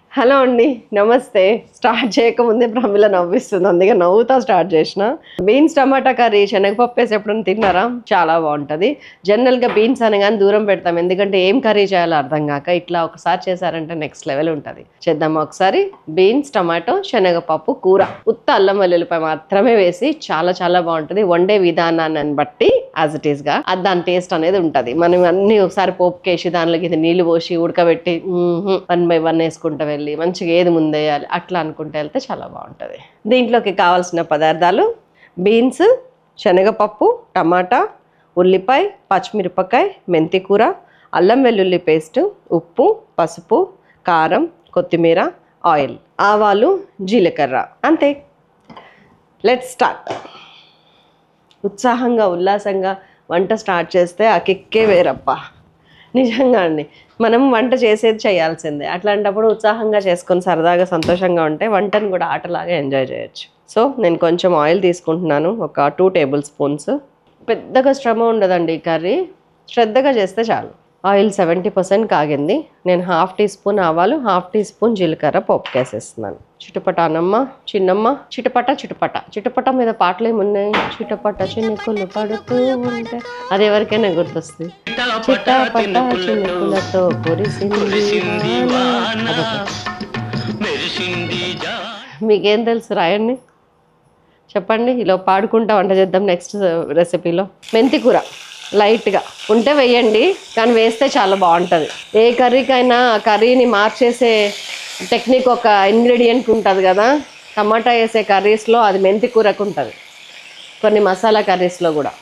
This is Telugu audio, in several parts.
హలో అండి నమస్తే స్టార్ట్ చేయకముందే ప్రమిళ నవ్విస్తుంది అందుకే నవ్వుతా స్టార్ట్ చేసిన బీన్స్ టమాటా కర్రీ శనగపప్పు వేసి ఎప్పుడైనా తిన్నారా చాలా బాగుంటుంది జనరల్గా బీన్స్ అనగానే దూరం పెడతాం ఎందుకంటే ఏం కర్రీ చేయాలో అర్థం కాక ఇట్లా ఒకసారి చేశారంటే నెక్స్ట్ లెవెల్ ఉంటుంది చేద్దామా ఒకసారి బీన్స్ టమాటో శనగపప్పు కూర ఉత్త అల్లం వెల్లుల్లిపాయ మాత్రమే వేసి చాలా చాలా బాగుంటుంది వండే విధానాన్ని బట్టి యాజ్ ఇట్ ఈస్గా అది దాని టేస్ట్ అనేది ఉంటుంది మనం అన్ని ఒకసారి పోపుకేసి దానిలోకి ఇది నీళ్లు పోసి ఉడకబెట్టి వన్ బై వన్ వేసుకుంటూ వెళ్ళి మంచిగా ఏది ముందేయాలి అట్లా అనుకుంటూ వెళ్తే చాలా బాగుంటుంది దీంట్లోకి కావాల్సిన పదార్థాలు బీన్స్ శనగపప్పు టమాటా ఉల్లిపాయ పచ్చిమిరపకాయ మెంతి కూర అల్లం వెల్లుల్లి పేస్ట్ ఉప్పు పసుపు కారం కొత్తిమీర ఆయిల్ ఆవాలు జీలకర్ర అంతే లెట్ స్టార్ట్ ఉత్సాహంగా ఉల్లాసంగా వంట స్టార్ట్ చేస్తే ఆ కిక్కే వేరప్ప నిజంగా అండి మనం వంట చేసేది చేయాల్సిందే అట్లాంటప్పుడు ఉత్సాహంగా చేసుకొని సరదాగా సంతోషంగా ఉంటే వంటను కూడా ఆటలాగా ఎంజాయ్ చేయొచ్చు సో నేను కొంచెం ఆయిల్ తీసుకుంటున్నాను ఒక టూ టేబుల్ స్పూన్స్ పెద్దగా శ్రమ ఉండదండి ఈ కర్రీ శ్రద్ధగా చేస్తే చాలు ఆయిల్ సెవెంటీ పర్సెంట్ కాగింది నేను హాఫ్ టీ స్పూన్ ఆవాలు హాఫ్ టీ స్పూన్ జీలకర్ర పోపు వేసేస్తున్నాను చిటపట అనమ్మ చిన్నమ్మ చిటపట చిటపట చిటపట మీద పాటలు ఏమున్నాయి చిటపట చినుకులు పడుతూ ఉంటే అది ఎవరికైనా గుర్తొస్తుంది చిటపట చినుకులతో కురిసింది వాన. అదొకటి. మీకేం తెలుసు రాయండి చెప్పండి ఇలా పాడుకుంటా వంట చేద్దాం నెక్స్ట్ రెసిపీలో మెంతి కూర లైట్గా ఉంటే వేయండి కానీ వేస్తే చాలా బాగుంటుంది ఏ కర్రీకైనా ఆ కర్రీని మార్చేసే టెక్నిక్ ఒక ఇంగ్రీడియంట్ ఉంటుంది కదా టమాటా వేసే కర్రీస్లో అది మెంతి కూరకు ఉంటుంది కొన్ని మసాలా కర్రీస్లో కూడా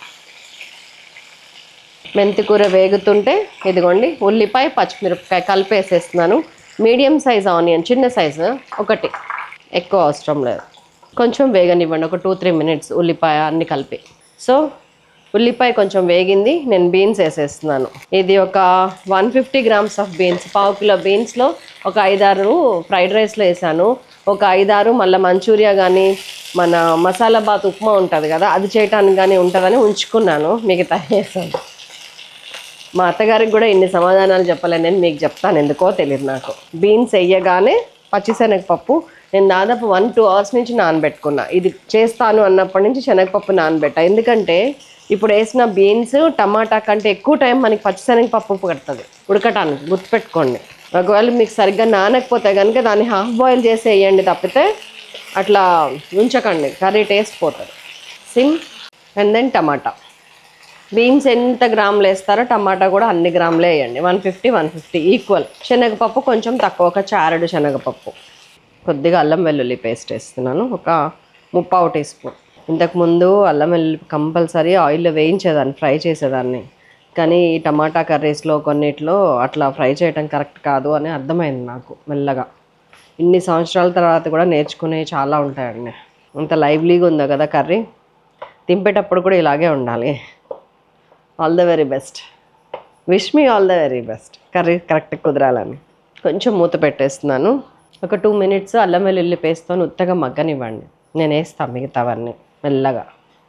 మెంతి కూర వేగుతుంటే ఇదిగోండి ఉల్లిపాయ పచ్చిమిరపకాయ కలిపి వేసేస్తున్నాను మీడియం సైజ్ ఆనియన్ చిన్న సైజు ఒకటి ఎక్కువ అవసరం లేదు కొంచెం వేగనివ్వండి ఒక టూ త్రీ మినిట్స్ ఉల్లిపాయ అన్ని కలిపి సో ఉల్లిపాయ కొంచెం వేగింది నేను బీన్స్ వేసేస్తున్నాను ఇది ఒక one fifty grams of beans పావు కిలో బీన్స్లో ఒక ఐదారు ఫ్రైడ్ రైస్లో వేసాను ఒక ఐదారు మళ్ళీ మంచూరియా కానీ మన మసాలా బాత్ ఉప్మా ఉంటుంది కదా అది చేయటానికి కానీ ఉంటుందని ఉంచుకున్నాను మిగతా వేసాను మా అత్తగారికి కూడా ఇన్ని సమాధానాలు చెప్పలేను నేను మీకు చెప్తాను ఎందుకో తెలియదు నాకు బీన్స్ వేయగానే పచ్చిశనగపప్పు నేను దాదాపు వన్ టూ అవర్స్ నుంచి నానబెట్టుకున్నా ఇది చేస్తాను అన్నప్పటి నుంచి శనగపప్పు నానబెట్టా ఎందుకంటే ఇప్పుడు వేసిన బీన్స్ టమాటా కంటే ఎక్కువ టైం మనకి పచ్చిశనగపప్పు పడుతుంది ఉడకటానికి గుర్తుపెట్టుకోండి ఒకవేళ మీకు సరిగ్గా నానకపోతే కనుక దాన్ని హాఫ్ బాయిల్ చేసి వేయండి తప్పితే అట్లా ఉంచకండి కర్రీ టేస్ట్ పోతుంది సిమ్ అండ్ దెన్ టమాటా బీన్స్ ఎంత గ్రాములు వేస్తారో టమాటా కూడా అన్ని గ్రాములే వేయండి one fifty one fifty equal శనగపప్పు కొంచెం తక్కువ ఒక చారడు శనగపప్పు కొద్దిగా అల్లం వెల్లుల్లి పేస్ట్ వేస్తున్నాను ఒక ముప్పావు టీ స్పూన్ ఇంతకుముందు అల్లం వెల్లుల్లి కంపల్సరీ ఆయిల్లో వేయించేదాన్ని ఫ్రై చేసేదాన్ని కానీ ఈ టమాటా కర్రీస్లో కొన్నిట్లో అట్లా ఫ్రై చేయడం కరెక్ట్ కాదు అని అర్థమైంది నాకు మెల్లగా ఇన్ని సంవత్సరాల తర్వాత కూడా నేర్చుకునే చాలా ఉంటాయండి అంత లైవ్లీగా ఉందో కదా కర్రీ తింపేటప్పుడు కూడా ఇలాగే ఉండాలి all the very best wish మీ all the very best curry correct కుదరాలని కొంచెం మూత పెట్టేస్తున్నాను ఒక టూ మినిట్స్ అల్లం వెల్లుల్లి పేస్ట్తో ఉత్తగా మగ్గనివ్వండి నేను వేస్తాను మిగతావన్నీ మెల్లగా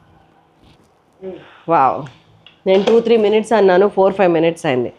వావ్ నేను టూ త్రీ మినిట్స్ అన్నాను ఫోర్ ఫైవ్ మినిట్స్ అయింది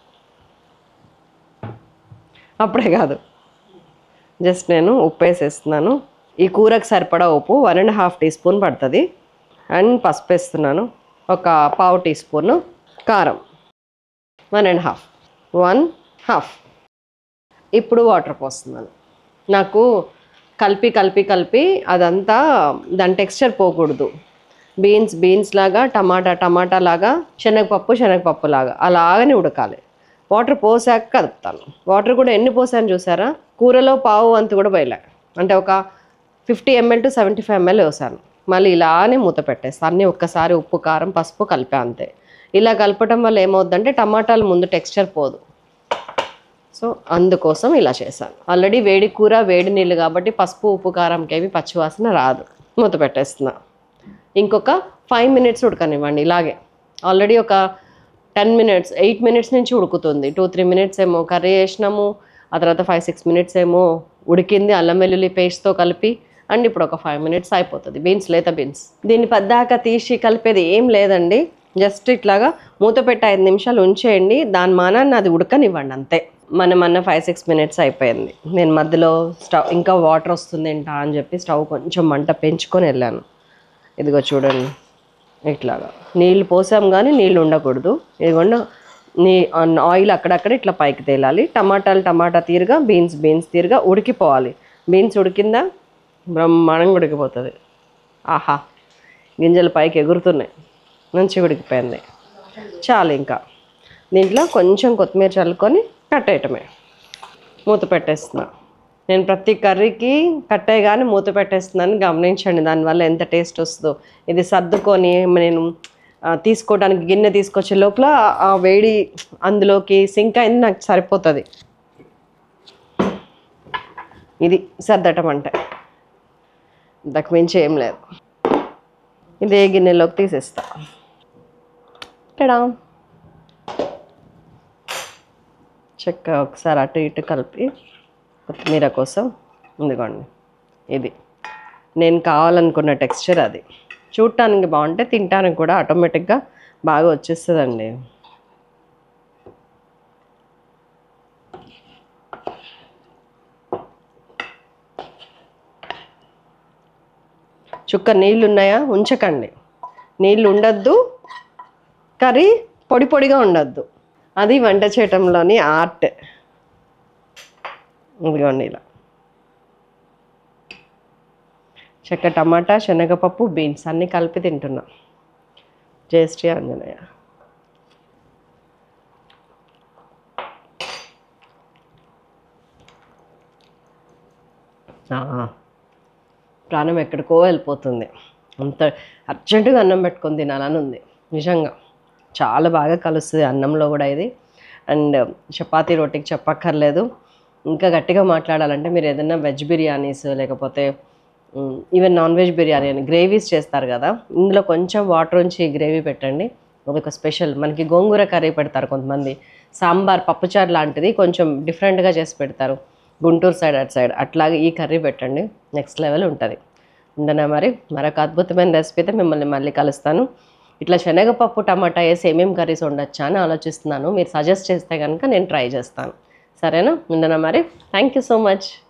అప్పుడే కాదు జస్ట్ నేను ఉప్పు వేసేస్తున్నాను ఈ కూరకు సరిపడా ఉప్పు one and half teaspoon పడుతుంది అండ్ పసుపు వేస్తున్నాను ఒక పావు టీ స్పూన్ కారం one and half one half ఇప్పుడు వాటర్ పోస్తున్నాను నాకు కలిపి కలిపి కలిపి అదంతా దాని టెక్స్చర్ పోకూడదు బీన్స్ బీన్స్ లాగా టమాటా టమాటా లాగా శనగపప్పు శనగపప్పు లాగా అలాగనే ఉడకాలి వాటర్ పోసాక కలుపుతాను వాటర్ కూడా ఎన్ని పోసాను చూసారా కూరలో పావు వంతు కూడా పోయలే అంటే ఒక fifty ML to seventy five ML వేసాను మళ్ళీ ఇలానే మూత పెట్టేస్తాను అన్నీ ఒక్కసారి ఉప్పు కారం పసుపు కలిపా అంతే ఇలా కలపటం వల్ల ఏమవుద్దంటే టమాటాలు ముందు టెక్స్చర్ పోదు సో అందుకోసం ఇలా చేశాను ఆల్రెడీ వేడి కూర వేడి నీళ్ళు కాబట్టి పసుపు ఉప్పు కారంకి ఏమి పచ్చివాసన రాదు మూత పెట్టేస్తున్నా ఇంకొక ఫైవ్ మినిట్స్ ఉడకనివ్వండి ఇలాగే ఆల్రెడీ ఒక టెన్ మినిట్స్ ఎయిట్ మినిట్స్ నుంచి ఉడుకుతుంది టూ త్రీ మినిట్స్ ఏమో కర్రీ వేసినాము ఆ తర్వాత ఫైవ్ సిక్స్ మినిట్స్ ఏమో ఉడికింది అల్లం వెల్లుల్లి పేస్ట్తో కలిపి అండ్ ఇప్పుడు ఒక ఫైవ్ మినిట్స్ అయిపోతుంది బీన్స్ లేత బీన్స్ దీన్ని పద్దాక తీసి కలిపేది ఏం లేదండి జస్ట్ ఇట్లాగా మూత పెట్టి ఐదు నిమిషాలు ఉంచేయండి దాని మానాన్ని అది ఉడకనివ్వండి అంతే మనం అన్న ఫైవ్ సిక్స్ మినిట్స్ అయిపోయింది నేను మధ్యలో స్టవ్ ఇంకా వాటర్ వస్తుంది ఏంటా అని చెప్పి స్టవ్ కొంచెం మంట పెంచుకొని వెళ్ళాను ఇదిగో చూడండి ఇట్లాగా నీళ్ళు పోసాం కానీ నీళ్ళు ఉండకూడదు ఇదిగోండి నీ ఆయిల్ అక్కడక్కడ ఇట్లా పైకి తేలాలి టమాటాలు టమాటా తీరుగా బీన్స్ బీన్స్ తీరుగా ఉడికిపోవాలి బీన్స్ ఉడికిందా బ్రహ్మాండంగా ఉడికిపోతుంది ఆహా గింజలు పైకి ఎగురుతున్నాయి మంచిగా ఉడికిపోయింది చాలు ఇంకా దీంట్లో కొంచెం కొత్తిమీర చల్లుకొని కట్టేయటమే మూత పెట్టేస్తున్నా నేను ప్రతి కర్రీకి కట్టేయగానే మూత పెట్టేస్తున్నాను గమనించండి దానివల్ల ఎంత టేస్ట్ వస్తుందో ఇది సర్దుకొని నేను ఆ, తీసుకోవడానికి గిన్నె తీసుకొచ్చే లోపల ఆ వేడి అందులోకి సింక్ అయింది నాకు సరిపోతుంది ఇది సర్దటం అంటే ఇంతకు మించి ఏం లేదు ఇదే గిన్నెలోకి తీసేస్తా టడా చెక్క ఒకసారి అటు ఇటు కలిపి కొత్తిమీర కోసం ఇదిగోండి ఇది నేను కావాలనుకున్న టెక్స్చర్ అది చూడటానికి బాగుంటే తినటానికి కూడా ఆటోమేటిక్గా బాగా వచ్చేస్తుందండి చుక్క నీళ్ళు ఉన్నాయా ఉంచకండి నీళ్ళు ఉండద్దు కర్రీ పొడి పొడిగా ఉండద్దు అది వంట చేయటంలోని ఆర్ట్ ఇదిగోండి ఇలా చెక్క టమాటా శనగపప్పు బీన్స్ అన్నీ కలిపి తింటున్నా జయశ్రీ ఆంజనేయ ఆ, ప్రాణం ఎక్కడికో వెళ్ళిపోతుంది అంత అర్జెంటుగా అన్నం పెట్టుకొని తినాలని ఉంది నిజంగా చాలా బాగా కలుస్తుంది అన్నంలో కూడా ఇది అండ్ చపాతీ రోటీకి చెప్పక్కర్లేదు ఇంకా గట్టిగా మాట్లాడాలంటే మీరు ఏదైనా వెజ్ బిర్యానీస్ లేకపోతే ఈవెన్ నాన్ వెజ్ బిర్యానీ అని గ్రేవీస్ చేస్తారు కదా ఇందులో కొంచెం వాటర్ ఉంచి గ్రేవీ పెట్టండి అదొక స్పెషల్ మనకి గోంగూర కర్రీ పెడతారు కొంతమంది సాంబార్ పప్పుచారు లాంటిది కొంచెం డిఫరెంట్గా చేసి పెడతారు గుంటూరు సైడ్ అటు సైడ్ అట్లాగే ఈ కర్రీ పెట్టండి నెక్స్ట్ లెవెల్ ఉంటుంది ఉండనా మరి మరొక అద్భుతమైన రెసిపీతో మిమ్మల్ని మళ్ళీ కలుస్తాను ఇట్లా శనగపప్పు టమాటా వేసి ఏమేమి కర్రీస్ ఉండొచ్చా అని ఆలోచిస్తున్నాను మీరు సజెస్ట్ చేస్తే కనుక నేను ట్రై చేస్తాను సరేనా ఉండనా మరి థ్యాంక్ యూ సో మచ్